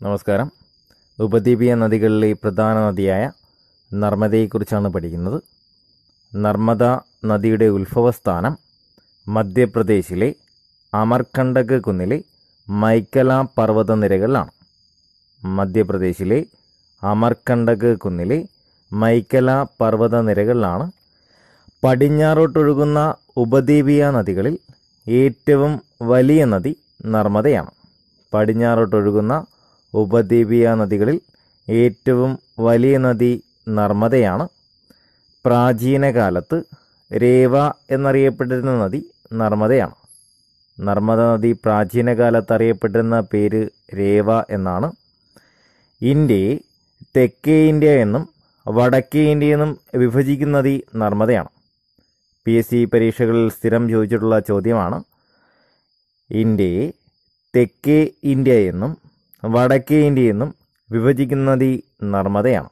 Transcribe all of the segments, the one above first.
നമസ്കാരം ഉപദ്വീപീയ നദികളിലെ പ്രധാന നദിയായ നർമ്മദയെക്കുറിച്ചാണ് പഠിക്കുന്നത് നർമ്മദ നദിയുടെ ഉത്ഭവസ്ഥാനം മധ്യപ്രദേശിലെ അമർകണ്ടക് കുന്നിലെ മൈക്കല പർവ്വതനിരകളിലാണ് മധ്യപ്രദേശിലെ അമർകണ്ടക് കുന്നിലെ മൈക്കല പർവ്വതനിരകളിലാണ് പടിഞ്ഞാറോട്ടൊഴുകുന്ന ഉപദ്വീപീയ നദികളിൽ ഏറ്റവും വലിയ നദി നർമ്മദയാണ് പടിഞ്ഞാറോട്ടൊഴുകുന്ന ഉപദ്വീപീയ നദികളിൽ ഏറ്റവും വലിയ നദി നർമ്മദയാണ് പ്രാചീന കാലത്ത് രേവ എന്നറിയപ്പെട്ടിരുന്ന നദി നർമ്മദയാണ് നർമ്മദ നദി പ്രാചീന കാലത്ത് അറിയപ്പെട്ടിരുന്ന പേര് രേവ എന്നാണ് ഇന്ത്യയെ തെക്കേ ഇന്ത്യ എന്നും വടക്കേ ഇന്ത്യ എന്നും വിഭജിക്കുന്ന നദി നർമ്മദയാണ് പി എസ് സി പരീക്ഷകളിൽ സ്ഥിരം ചോദിച്ചിട്ടുള്ള ചോദ്യമാണ് ഇന്ത്യയെ തെക്കേ ഇന്ത്യ എന്നും വടക്കേ ഇന്ത്യ എന്നും വിഭജിക്കുന്ന നദി നർമ്മദയാണ്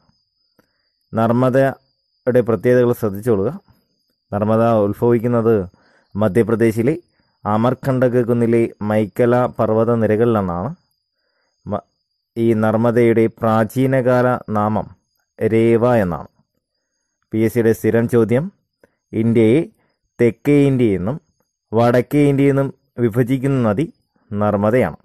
നർമ്മദയുടെ പ്രത്യേകതകൾ ശ്രദ്ധിച്ചോളുക നർമ്മദ ഉത്ഭവിക്കുന്നത് മധ്യപ്രദേശിലെ അമർകണ്ടക് കുന്നിലെ മൈക്കല പർവ്വത നിരകളിലാണ് മ- ഈ നർമ്മദയുടെ പ്രാചീനകാല നാമം രേവ എന്നാണ് പി എസ് സിയുടെ സ്ഥിരം ചോദ്യം ഇന്ത്യയെ തെക്കേ ഇന്ത്യ എന്നും വടക്കേ ഇന്ത്യ എന്നും വിഭജിക്കുന്ന നദി നർമ്മദയാണ്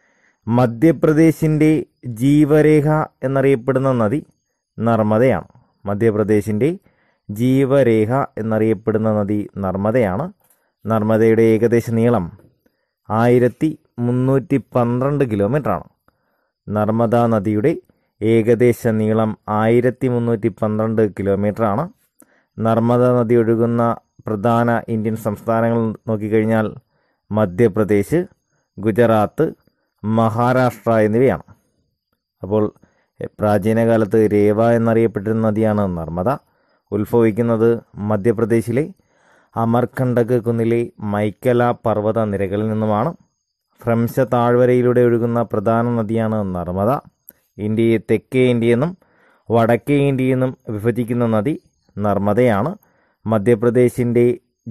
മധ്യപ്രദേശിൻ്റെ ജീവരേഖ എന്നറിയപ്പെടുന്ന നദി നർമ്മദയാണ് മധ്യപ്രദേശിൻ്റെ ജീവരേഖ എന്നറിയപ്പെടുന്ന നദി നർമ്മദയാണ് നർമ്മദയുടെ ഏകദേശ നീളം ആയിരത്തി മുന്നൂറ്റി പന്ത്രണ്ട് കിലോമീറ്ററാണ് നർമ്മദ നദിയുടെ ഏകദേശ നീളം ആയിരത്തി മുന്നൂറ്റി പന്ത്രണ്ട് കിലോമീറ്ററാണ് നർമ്മദ നദി ഒഴുകുന്ന പ്രധാന ഇന്ത്യൻ സംസ്ഥാനങ്ങൾ നോക്കിക്കഴിഞ്ഞാൽ മധ്യപ്രദേശ് ഗുജറാത്ത് മഹാരാഷ്ട്ര എന്നിവയാണ് അപ്പോൾ എ, പ്രാചീന കാലത്ത് രേവ എന്നറിയപ്പെട്ടിരുന്ന നദിയാണ് നർമ്മദ ഉത്ഭവിക്കുന്നത് മധ്യപ്രദേശിലെ അമർകണ്ടക് കുന്നിലെ മൈക്കല പർവ്വത നിരകളിൽ നിന്നുമാണ് ഭ്രംശ താഴ്വരയിലൂടെ ഒഴുകുന്ന പ്രധാന നദിയാണ് നർമ്മദ ഇന്ത്യയെ തെക്കേ ഇന്ത്യ എന്നും വടക്കേ ഇന്ത്യ എന്നും വിഭജിക്കുന്ന നദി നർമ്മദയാണ് മധ്യപ്രദേശിൻ്റെ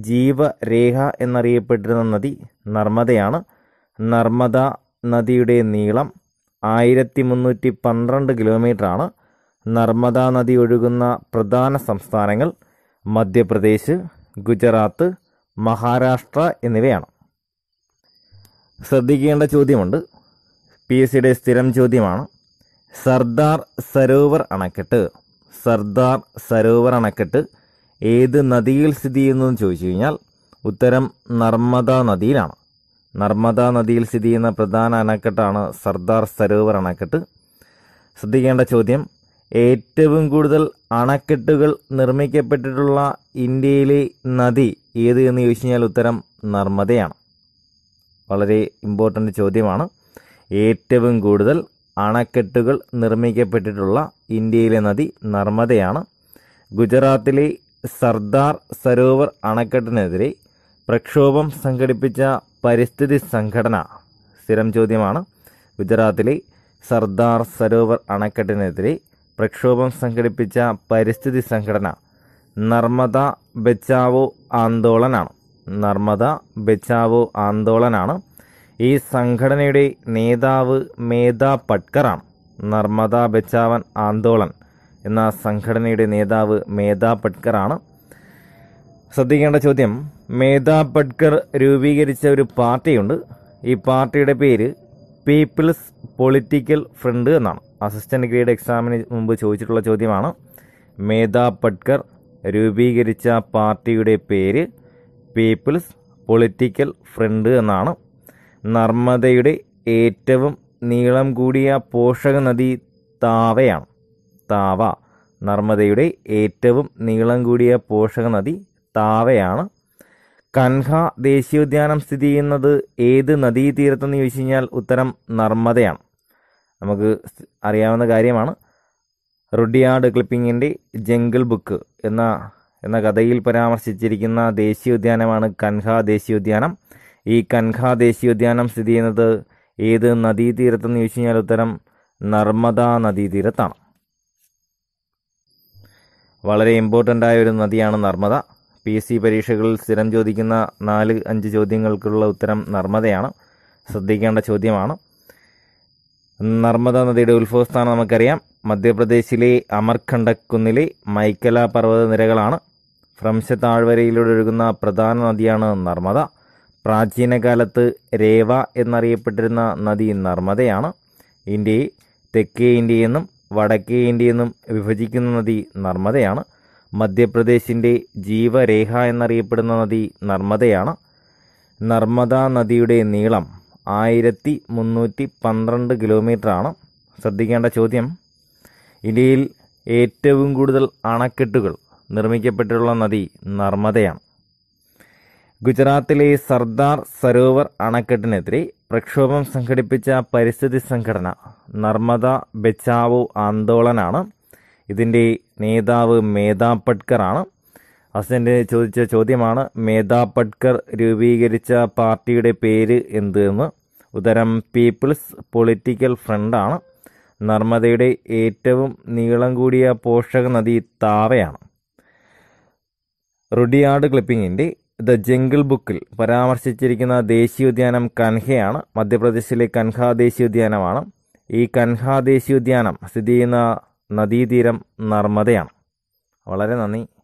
ജീവരേഖ എന്നറിയപ്പെട്ടിരുന്ന നദി നർമ്മദയാണ് നർമ്മദ നദിയുടെ നീളം ആയിരത്തി മുന്നൂറ്റി പന്ത്രണ്ട് കിലോമീറ്ററാണ് നർമ്മദ നദി ഒഴുകുന്ന പ്രധാന സംസ്ഥാനങ്ങൾ മധ്യപ്രദേശ് ഗുജറാത്ത് മഹാരാഷ്ട്ര എന്നിവയാണ് ശ്രദ്ധിക്കേണ്ട ചോദ്യമുണ്ട് പി എസ് സിയുടെ സ്ഥിരം ചോദ്യമാണ് സർദാർ സരോവർ അണക്കെട്ട് സർദാർ സരോവർ അണക്കെട്ട് ഏത് നദിയിൽ സ്ഥിതി ചെയ്യുന്നു എന്ന് ചോദിച്ചു കഴിഞ്ഞാൽ ഉത്തരം നർമ്മദ നദിയിലാണ് നർമ്മദ നദിയിൽ സ്ഥിതി ചെയ്യുന്ന പ്രധാന അണക്കെട്ടാണ് സർദാർ സരോവർ അണക്കെട്ട് ശ്രദ്ധിക്കേണ്ട ചോദ്യം ഏറ്റവും കൂടുതൽ അണക്കെട്ടുകൾ നിർമ്മിക്കപ്പെട്ടിട്ടുള്ള ഇന്ത്യയിലെ നദി ഏത് എന്ന് ചോദിച്ചു കഴിഞ്ഞാൽ ഉത്തരം നർമ്മദയാണ് വളരെ ഇമ്പോർട്ടൻ്റ് ചോദ്യമാണ് ഏറ്റവും കൂടുതൽ അണക്കെട്ടുകൾ നിർമ്മിക്കപ്പെട്ടിട്ടുള്ള ഇന്ത്യയിലെ നദി നർമ്മദയാണ് ഗുജറാത്തിലെ സർദാർ സരോവർ അണക്കെട്ടിനെതിരെ പ്രക്ഷോഭം സംഘടിപ്പിച്ച പരിസ്ഥിതി സംഘടന സ്ഥിരം ചോദ്യമാണ് ഗുജറാത്തിലെ സർദാർ സരോവർ അണക്കെട്ടിനെതിരെ പ്രക്ഷോഭം സംഘടിപ്പിച്ച പരിസ്ഥിതി സംഘടന നർമ്മദ ബച്ചാവോ ആന്തോളനാണ് നർമ്മദ ബച്ചാവോ ആന്തോളനാണ് ഈ സംഘടനയുടെ നേതാവ് മേധാ പട്കറാണ് നർമ്മദ ബച്ചാവൻ ആന്തോളൻ എന്ന സംഘടനയുടെ നേതാവ് മേധാ പട്കറാണ് ശ്രദ്ധിക്കേണ്ട ചോദ്യം മേധാ പട്കർ രൂപീകരിച്ച ഒരു പാർട്ടിയുണ്ട് ഈ പാർട്ടിയുടെ പേര് പീപ്പിൾസ് പൊളിറ്റിക്കൽ ഫ്രണ്ട് എന്നാണ് അസിസ്റ്റന്റ് ഗ്രേഡ് എക്സാമിന് മുമ്പ് ചോദിച്ചിട്ടുള്ള ചോദ്യമാണ് മേധാ പട്കർ രൂപീകരിച്ച പാർട്ടിയുടെ പേര് പീപ്പിൾസ് പൊളിറ്റിക്കൽ ഫ്രണ്ട് എന്നാണ് നർമ്മദയുടെ ഏറ്റവും നീളം കൂടിയ പോഷക നദി താവയാണ് താവ നർമ്മദയുടെ ഏറ്റവും നീളം കൂടിയ പോഷക നദി താവയാണ് കൻഹ ദേശീയോദ്യാനം സ്ഥിതി ചെയ്യുന്നത് ഏത് നദീതീരത്തെന്ന് ചോദിച്ചു കഴിഞ്ഞാൽ ഉത്തരം നർമ്മദയാണ് നമുക്ക് സ് അറിയാവുന്ന കാര്യമാണ് റുഡിയാർഡ് ക്ലിപ്പിങ്ങിൻ്റെ ജംഗിൾ ബുക്ക് എന്ന എന്ന കഥയിൽ പരാമർശിച്ചിരിക്കുന്ന ദേശീയോദ്യാനമാണ് കൻഹ ദേശീയോദ്യാനം ഈ കൻഹ ദേശീയോദ്യാനം സ്ഥിതി ചെയ്യുന്നത് ഏത് നദീതീരത്തെന്ന് ചോദിച്ചു കഴിഞ്ഞാൽ ഉത്തരം നർമ്മദ നദീതീരത്താണ് വളരെ ഇമ്പോർട്ടൻ്റ് ആയ ഒരു നദിയാണ് നർമ്മദ പി എസ് സി പരീക്ഷകളിൽ സ്ഥിരം ചോദിക്കുന്ന നാല് അഞ്ച് ചോദ്യങ്ങൾക്കുള്ള ഉത്തരം നർമ്മദയാണ് ശ്രദ്ധിക്കേണ്ട ചോദ്യമാണ് നർമ്മദ നദിയുടെ ഉത്ഭവസ്ഥാനം നമുക്കറിയാം മധ്യപ്രദേശിലെ അമർകണ്ടക് കുന്നിലെ മൈക്കല പർവ്വത നിരകളാണ് ഭ്രംശ താഴ്വരയിലൂടെ ഒഴുകുന്ന പ്രധാന നദിയാണ് നർമ്മദ പ്രാചീന കാലത്ത് രേവ എന്നറിയപ്പെട്ടിരുന്ന നദി നർമ്മദയാണ് ഇന്ത്യയെ തെക്കേ ഇന്ത്യയെന്നും വടക്കേ ഇന്ത്യയെന്നും വിഭജിക്കുന്ന നദി നർമ്മദയാണ് മധ്യപ്രദേശിൻ്റെ ജീവരേഖ എന്നറിയപ്പെടുന്ന നദി നർമ്മദയാണ് നർമ്മദ നദിയുടെ നീളം ആയിരത്തി മുന്നൂറ്റി പന്ത്രണ്ട് കിലോമീറ്ററാണ് ശ്രദ്ധിക്കേണ്ട ചോദ്യം ഇന്ത്യയിൽ ഏറ്റവും കൂടുതൽ അണക്കെട്ടുകൾ നിർമ്മിക്കപ്പെട്ടിട്ടുള്ള നദി നർമ്മദയാണ് ഗുജറാത്തിലെ സർദാർ സരോവർ അണക്കെട്ടിനെതിരെ പ്രക്ഷോഭം സംഘടിപ്പിച്ച പരിസ്ഥിതി സംഘടന നർമ്മദ ബച്ചാവോ ആന്തോളനാണ് ഇതിൻ്റെ നേതാവ് മേധാ പട്കർ ആണ് അസിസ്റ്റന്റ് ചോദിച്ച ചോദ്യമാണ് മേധാ പട്കർ രൂപീകരിച്ച പാർട്ടിയുടെ പേര് എന്ത് എന്ന് ഉത്തരം പീപ്പിൾസ് പൊളിറ്റിക്കൽ ഫ്രണ്ടാണ് നർമ്മദയുടെ ഏറ്റവും നീളം കൂടിയ പോഷക നദി താവയാണ് റുഡിയാർഡ് ക്ലിപ്പിങ്ങിൻ്റെ ദ ജംഗിൾ ബുക്കിൽ പരാമർശിച്ചിരിക്കുന്ന ദേശീയോദ്യാനം കൻഹയാണ് മധ്യപ്രദേശിലെ കൻഹ ദേശീയോദ്യാനമാണ് ഈ കൻഹ ദേശീയോദ്യാനം സ്ഥിതി ചെയ്യുന്ന നദീതീരം നർമ്മദയാണ് വളരെ നന്ദി